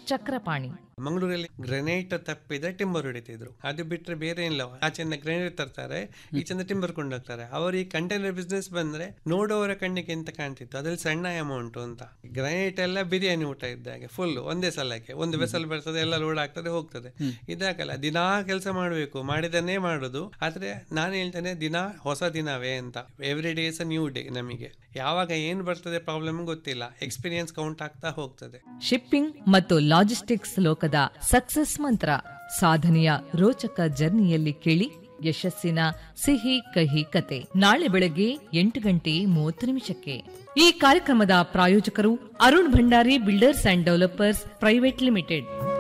ಚಕ್ರಪಾಣಿ ಮಂಗಳೂರಲ್ಲಿ ಗ್ರೆನೈಟ್ ತಪ್ಪಿದ್ರೆ ಟಿಂಬರ್ ಹೊಡಿತಿದ್ರು ಅದು ಬಿಟ್ರೆ ಬೇರೆ ಏನಿಲ್ಲ ಆಚೆಯಿಂದ ಗ್ರೆನೈಟ್ ತರ್ತಾರೆ ಈಚೆಯಿಂದ ಟಿಂಬರ್ ಕೊಂಡೋಗ್ತಾರೆ ಅವರು ಈ ಕಂಟೈನರ್ ಬಿಸ್ನೆಸ್ ಬಂದ್ರೆ ನೋಡುವವರ ಕಣ್ಣಿಗೆ ಎಂತ ಕಾಣ್ತಿತ್ತು ಅದ್ರಲ್ಲಿ ಸಣ್ಣ ಅಮೌಂಟ್ ಅಂತ ಗ್ರೆನೈಟ್ ಎಲ್ಲ ಬಿರಿಯಾನಿ ಊಟ ಇದ್ದಾಗೆ ಫುಲ್ ಒಂದೇ ಸಲಕ್ಕೆ ಒಂದು ಬೆಸಲ್ ಬರ್ತದೆ ಎಲ್ಲ ಲೋಡ್ ಆಗ್ತದೆ ಹೋಗ್ತದೆ ಇದಾಗಲ್ಲ ದಿನಾ ಕೆಲಸ ಮಾಡಬೇಕು ಮಾಡಿದನ್ನೇ ಮಾಡುದು ಆದ್ರೆ ನಾನು ಹೇಳ್ತೇನೆ ದಿನ ಹೊಸ ದಿನವೇ ಅಂತ every day is new day ನಮಗೆ ಯಾವಾಗ ಏನ್ ಬರ್ತದೆ ಪ್ರಾಬ್ಲಮ್ ಗೊತ್ತಿಲ್ಲ ಎಕ್ಸ್ಪೀರಿಯನ್ಸ್ ಕೌಂಟ್ ಆಗ್ತಾ ಹೋಗ್ತದೆ ಶಿಪ್ಪಿಂಗ್ ಮತ್ತು ಲಾಜಿಸ್ಟಿಕ್ಸ್ ಲೋಕದ ಸಕ್ಸಸ್ ಮಂತ್ರ ಸಾಧನೆಯ ರೋಚಕ ಜರ್ನಿಯಲ್ಲಿ ಕೇಳಿ ಯಶಸ್ಸಿನ ಸಿಹಿ ಕಹಿ ಕತೆ ನಾಳೆ ಬೆಳಗ್ಗೆ ಎಂಟು ಗಂಟೆ ಮೂವತ್ತು ನಿಮಿಷಕ್ಕೆ ಈ ಕಾರ್ಯಕ್ರಮದ ಪ್ರಾಯೋಜಕರು Arun Bhandari builders and developers private limited